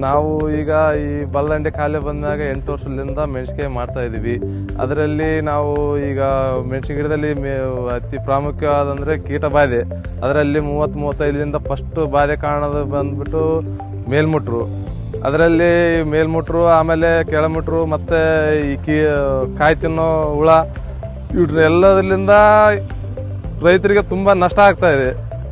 ನಾವು ಈಗ ಈ ಬಲ್ಲಂಡೆ ಕಾಲೇ ಬಂದಾಗ ಎಂಟು ವರ್ಷದಿಂದ ಮೆಣಸಿನಕಾಯಿ ಮಾಡ್ತಾ ಇದೀವಿ ಅದರಲ್ಲಿ ನಾವು ಈಗ ಮೆಣಸಿನ ಗಿಡದಲ್ಲಿ ಮೇ- ಅತಿ ಪ್ರಾಮುಖ್ಯವಾದಂದ್ರೆ ಕೀಟ ಬಾಧೆ ಅದರಲ್ಲಿ ಮೂವತ್ತು ಮೂವತ್ತೈದರಿಂದ ಫಸ್ಟ್ ಬಾಧೆ ಕಾಣೋದು ಬಂದ್ಬಿಟ್ಟು ಮೇಲ್ಮುಟ್ರು ಅದರಲ್ಲಿ ಮೇಲ್ಮುಟ್ರು ಆಮೇಲೆ ಕೆಳಮುಟ್ರು ಮತ್ತೆ ಈ ಕೀ ಕಾಯಿ ತಿನ್ನೋ ಹುಳ ಇವ್ರ ಎಲ್ಲದರಿಂದ ರೈತರಿಗೆ ತುಂಬಾ ನಷ್ಟ ಆಗ್ತಾ ಇದೆ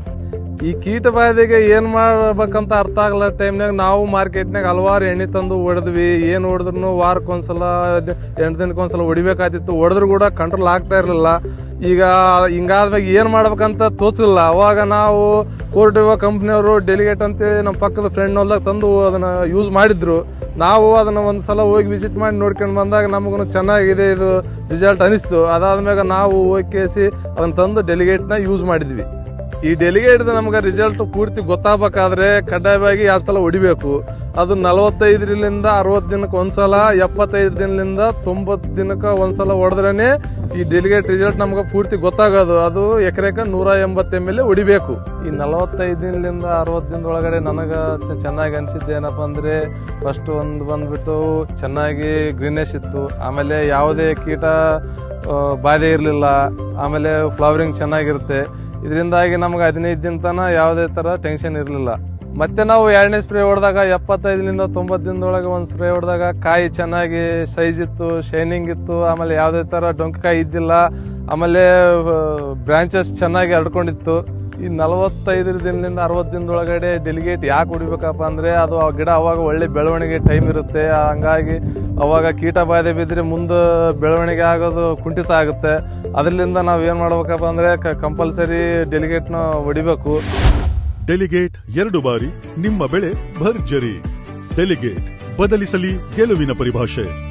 ಈ ಕೀಟ ಬಾಧೆಗೆ ಏನ್ ಮಾಡ್ಬೇಕಂತ ಅರ್ಥ ಆಗಲ್ಲ ಟೈಮ್ನಾಗ ನಾವು ಮಾರ್ಕೆಟ್ನಾಗ ಹಲವಾರು ಎಣ್ಣೆ ತಂದು ಹೊಡೆದ್ವಿ ಏನ್ ಹೊಡೆದ್ರು ವಾರಕ್ಕೊಂದ್ಸಲ ಅದ್- ಎಂಟು ದಿನಕ್ಕೊಂದ್ಸಲ ಹೊಡಿಬೇಕಾತಿತ್ತು ಹೊಡೆದ್ರು ಕೂಡ ಕಂಟ್ರೋಲ್ ಆಗ್ತಾ ಇರಲಿಲ್ಲ ಈಗ ಹಿಂಗಾದ್ಮೇಲೆ ಏನ್ ಮಾಡ್ಬೇಕಂತ ತೋರಿಸಲಿಲ್ಲ ಅವಾಗ ನಾವು ಕೋರ್ಟಿವ ಕಂಪ್ನಿಯವರು ಡೆಲಿಗೇಟ್ ಅಂತೇಳಿ ನಮ್ಮ ಪಕ್ಕದ ಫ್ರೆಂಡ್ ಹೊಲ್ದಾಗ ತಂದು ಅದನ್ನ ಯೂಸ್ ಮಾಡಿದ್ರು ನಾವು ಅದನ್ನ ಒಂದ್ಸಲ ಹೋಗಿ ವಿಸಿಟ್ ಮಾಡಿ ನೋಡ್ಕೊಂಡು ಬಂದಾಗ ನಮಗೂ ಚೆನ್ನಾಗಿದೆ ಇದು ರಿಸಲ್ಟ್ ಅನಿಸ್ತು ಅದಾದ್ಮ್ಯಾಗ ನಾವು ಹೋಗಿ ಕೇಸಿ ಅದನ್ನ ತಂದು ಡೆಲಿಗೇಟ್ನ ಯೂಸ್ ಮಾಡಿದ್ವಿ ಈ ಡೆಲಿಗೇಟ್ ನಮ್ಗೆ ರಿಸಲ್ಟ್ ಪೂರ್ತಿ ಗೊತ್ತಾಗಬೇಕಾದ್ರೆ ಕಡ್ಡಾಯವಾಗಿ ಎರಡ್ ಸಲ ಹೊಡಿಬೇಕು ಅದು ನಲವತ್ತೈದರಿಂದ ಅರವತ್ತು ದಿನಕ್ಕೆ ಒಂದ್ಸಲ ಎಪ್ಪತ್ತೈದು ದಿನದಿಂದ ತೊಂಬತ್ತು ದಿನಕ್ಕೆ ಒಂದ್ಸಲ ಹೊಡೆದ್ರೇನೆ ಈ ಡೆಲಿಗೇಟ್ ರಿಸಲ್ಟ್ ನಮ್ಗೆ ಪೂರ್ತಿ ಗೊತ್ತಾಗೋದು ಅದು ಎಕರೆಕ ನೂರ ಎಂಬತ್ತು ಎಮ್ ಎಲ್ ಹೊಡಿಬೇಕು ಈ ನಲವತ್ತೈದು ದಿನದಿಂದ ಅರವತ್ತು ದಿನದೊಳಗಡೆ ನನಗೆ ಚ- ಚೆನ್ನಾಗಿ ಅನ್ಸಿದ್ದು ಏನಪ್ಪ ಅಂದ್ರೆ ಫಸ್ಟ್ ಒಂದು ಬಂದ್ಬಿಟ್ಟು ಚೆನ್ನಾಗಿ ಗ್ರೀನೆಸ್ ಇತ್ತು ಆಮೇಲೆ ಯಾವುದೇ ಕೀಟ ಆ, ಬಾಧೆ ಇರಲಿಲ್ಲ ಆಮೇಲೆ ಫ್ಲವರಿಂಗ್ ಚೆನ್ನಾಗಿರುತ್ತೆ ಇದರಿಂದಾಗಿ ನಮ್ಗೆ ಹದಿನೈದು ದಿನ ತನ ಯಾವುದೇ ತರ ಟೆನ್ಷನ್ ಇರಲಿಲ್ಲ ಮತ್ತೆ ನಾವು ಎರಡನೇ ಸ್ಪ್ರೇ ಹೊಡೆದಾಗ ಎಪ್ಪತ್ತೈದರಿಂದ ತೊಂಬತ್ತು ದಿನದೊಳಗೆ ಒಂದು ಸ್ಪ್ರೇ ಹೊಡೆದಾಗ ಕಾಯಿ ಚೆನ್ನಾಗಿ ಸೈಜ್ ಇತ್ತು ಶೈನಿಂಗ್ ಇತ್ತು ಆಮೇಲೆ ಯಾವುದೇ ತರ ಡೊಂಕಕಾಯಿ ಇದ್ದಿಲ್ಲ ಆಮೇಲೆ ಬ್ರಾಂಚಸ್ ಚೆನ್ನಾಗಿ ಹರಡ್ಕೊಂಡಿತ್ತು ಈ ನಲವತ್ತೈದು ದಿನದಿಂದ ಅರವತ್ತು ದಿನದೊಳಗಡೆ ಡೆಲಿಗೇಟ್ ಯಾಕೆ ಹೊಡಿಬೇಕಪ್ಪ ಅಂದ್ರೆ ಅದು ಆ ಗಿಡ ಅವಾಗ ಒಳ್ಳೆ ಬೆಳವಣಿಗೆ ಟೈಮ್ ಇರುತ್ತೆ ಹಂಗಾಗಿ ಅವಾಗ ಕೀಟ ಬಾಧೆ ಬಿದ್ದರೆ ಮುಂದೆ ಬೆಳವಣಿಗೆ ಆಗೋದು ಕುಂಠಿತ ಆಗುತ್ತೆ ಅದರಿಂದ ನಾವು ಏನು ಮಾಡ್ಬೇಕಪ್ಪ ಅಂದ್ರೆ ಕಂಪಲ್ಸರಿ ಡೆಲಿಗೇಟ್ನ ಹೊಡಿಬೇಕು ಡೆಲಿಗೇಟ್ ಎರಡು ಬಾರಿ ನಿಮ್ಮ ಬೆಳೆ ಭರ್ಜರಿ ಡೆಲಿಗೇಟ್ ಬದಲಿಸಲಿ ಗೆಲುವಿನ ಪರಿಭಾಷೆ